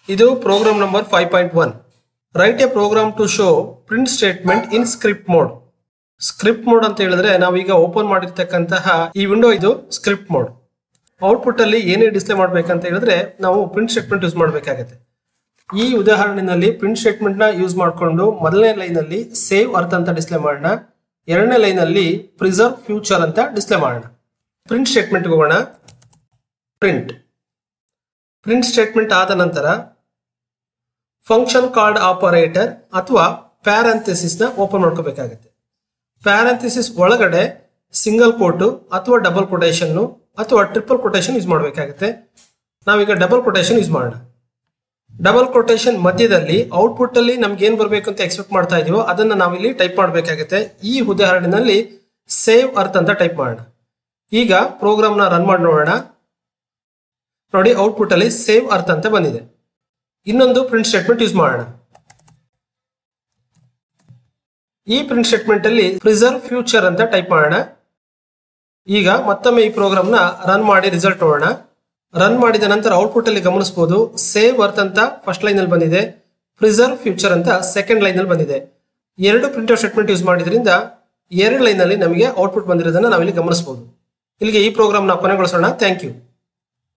ಇದು program number five point one write a program to show print statement in script mode script mode ಅಂತ ಹೇಳಿದ್ರೆ ನಾವೀಗ open ಮಾಡಿರ್ತಕ್ಕಂತಹ ಈ ವಿಂಡೋ ಇದು ಸ್ಕ್ರಿಪ್ಟ್ ಮೋಡ್ ಔಟ್ಪುಟ್ ಅಲ್ಲಿ ಏನೇ ಡಿಸ್ಪ್ಲೇ ಮಾಡ್ಬೇಕಂತ ಹೇಳಿದ್ರೆ ನಾವು ಪ್ರಿಂಟ್ ಸ್ಟೇಟ್ಮೆಂಟ್ ಯೂಸ್ ಮಾಡಬೇಕಾಗುತ್ತೆ ಈ ಉದಾಹರಣೆಯಲ್ಲಿ ಪ್ರಿಂಟ್ ಸ್ಟೇಟ್ಮೆಂಟ್ ನ ಯೂಸ್ ಮಾಡಿಕೊಂಡು ಮೊದಲನೇ ಲೈನ್ ಅಲ್ಲಿ ಸೇವ್ ಅರ್ಥ ಅಂತ ಡಿಸ್ಪ್ಲೇ ಮಾಡೋಣ ಎರಡನೇ ಲೈನ್ ಅಲ್ಲಿ ಪ್ರಿಸರ್ವ್ ಫ್ಯೂಚರ್ ಅಂತ ಡಿಸ್ಪ್ಲೇ ಮಾಡೋಣ ಪ್ರಿಂಟ್ ಸ್ಟೇಟ್ಮೆಂಟ್ ಹೋಗೋಣ ಪ್ರಿಂಟ್ ಪ್ರಿಂಟ್ ಸ್ಟೇಟ್ಮೆಂಟ್ ಆದ ನಂತರ ಫಂಕ್ಷನ್ ಕಾರ್ಡ್ ಆಪರೇಟರ್ ಅಥವಾ ಪ್ಯಾರಂಥೆಸಿಸ್ ನ ಓಪನ್ ಮಾಡ್ಕೋಬೇಕಾಗುತ್ತೆ ಪ್ಯಾರಂಥೆಸಿಸ್ ಒಳಗಡೆ ಸಿಂಗಲ್ ಕೋಟು ಅಥವಾ ಡಬಲ್ ಕೊಟೇಶನ್ ಅಥವಾ ಟ್ರಿಪಲ್ ಕೊಟೇಶನ್ ಯೂಸ್ ಮಾಡಬೇಕಾಗುತ್ತೆ ನಾವೀಗ ಡಬಲ್ ಕೊಟೇಶನ್ ಯೂಸ್ ಮಾಡೋಣ ಡಬಲ್ ಕೊಟೇಶನ್ ಮಧ್ಯದಲ್ಲಿ ಔಟ್ಪುಟ್ ಅಲ್ಲಿ ನಮ್ಗೆ ಏನ್ ಬರಬೇಕು ಅಂತ ಎಕ್ಸ್ಪೆಕ್ಟ್ ಮಾಡ್ತಾ ಇದೀವೋ ಅದನ್ನ ನಾವಿಲ್ಲಿ ಟೈಪ್ ಮಾಡಬೇಕಾಗುತ್ತೆ ಈ ಉದಾಹರಣೆಯಲ್ಲಿ ಸೇವ್ ಅರ್ಥ ಅಂತ ಟೈಪ್ ಮಾಡೋಣ ಈಗ ಪ್ರೋಗ್ರಾಮ್ ನ ರನ್ ಮಾಡಿ ನೋಡೋಣ ನೋಡಿ ಔಟ್ಪುಟ್ ಅಲ್ಲಿ ಸೇವ್ ಅರ್ಥ ಅಂತ ಬಂದಿದೆ ಇನ್ನೊಂದು ಪ್ರಿಂಟ್ ಸ್ಟೇಟ್ಮೆಂಟ್ ಯೂಸ್ ಮಾಡೋಣ ಈ ಪ್ರಿಂಟ್ ಸ್ಟೇಟ್ಮೆಂಟ್ ಅಲ್ಲಿ ಪ್ರಿಸರ್ವ್ ಫ್ಯೂಚರ್ ಅಂತ ಟೈಪ್ ಮಾಡೋಣ ಈಗ ಮತ್ತೊಮ್ಮೆ ಈ ಪ್ರೋಗ್ರಾಮ್ ನ ರನ್ ಮಾಡಿ ರಿಸಲ್ಟ್ ನೋಡೋಣ ರನ್ ಮಾಡಿದ ನಂತರ ಔಟ್ಪುಟ್ ಅಲ್ಲಿ ಗಮನಿಸಬಹುದು ಸೇವ್ ಅರ್ಥ ಅಂತ ಫಸ್ಟ್ ಲೈನ್ ಅಲ್ಲಿ ಬಂದಿದೆ ಪ್ರಿಸರ್ವ್ ಫ್ಯೂಚರ್ ಅಂತ ಸೆಕೆಂಡ್ ಲೈನ್ ಅಲ್ಲಿ ಬಂದಿದೆ ಎರಡು ಪ್ರಿಂಟ್ ಸ್ಟೇಟ್ಮೆಂಟ್ ಯೂಸ್ ಮಾಡಿದ್ರಿಂದ ಎರಡು ಲೈನ್ ಅಲ್ಲಿ ನಮಗೆ ಔಟ್ಪುಟ್ ಬಂದಿರೋದನ್ನ ನಾವಿಲ್ಲಿ ಗಮನಿಸಬಹುದು ಇಲ್ಲಿಗೆ ಈ ಪ್ರೋಗ್ರಾಮ್ ನ ಕೊನೆಗೊಳಿಸೋಣ ಥ್ಯಾಂಕ್ ಯು